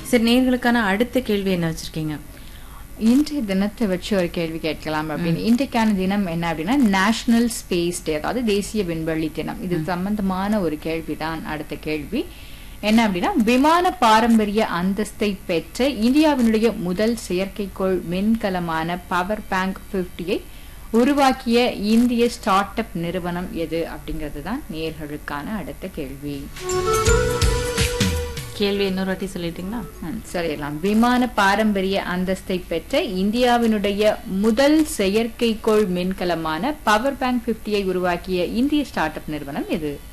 சரி நேர்களுக்கான அடுத்த கேள்வி என்ன வச்சிருக்கீங்க இன்றைய தினத்தை வச்சு ஒரு கேள்வி கேட்கலாம் அப்படின்னு இன்றைக்கான தினம் என்ன அப்படின்னா நேஷனல் ஸ்பேஸ் டே அதாவது தேசிய விண்வெளி தினம் இது சம்பந்தமான ஒரு கேள்விதான் அடுத்த கேள்வி என்ன அப்படின்னா விமான பாரம்பரிய அந்தஸ்தை பெற்ற இந்தியாவினுடைய முதல் செயற்கைக்கோள் மின்கலமான பவர் பேங்க் பிப்டியை உருவாக்கிய இந்திய ஸ்டார்ட் அப் நிறுவனம் எது அப்படிங்கிறது தான் நேர்களுக்கான அடுத்த கேள்வி கேள்வி இன்னொரு வாட்டி சொல்லிட்டீங்களா ம், சரியெல்லாம் விமான பாரம்பரிய அந்தஸ்தை பெற்ற இந்தியாவினுடைய முதல் செயற்கைக்கோள் மின்கலமான பவர் பேங்க் பிப்டியை உருவாக்கிய இந்திய ஸ்டார்ட் அப் நிறுவனம் எது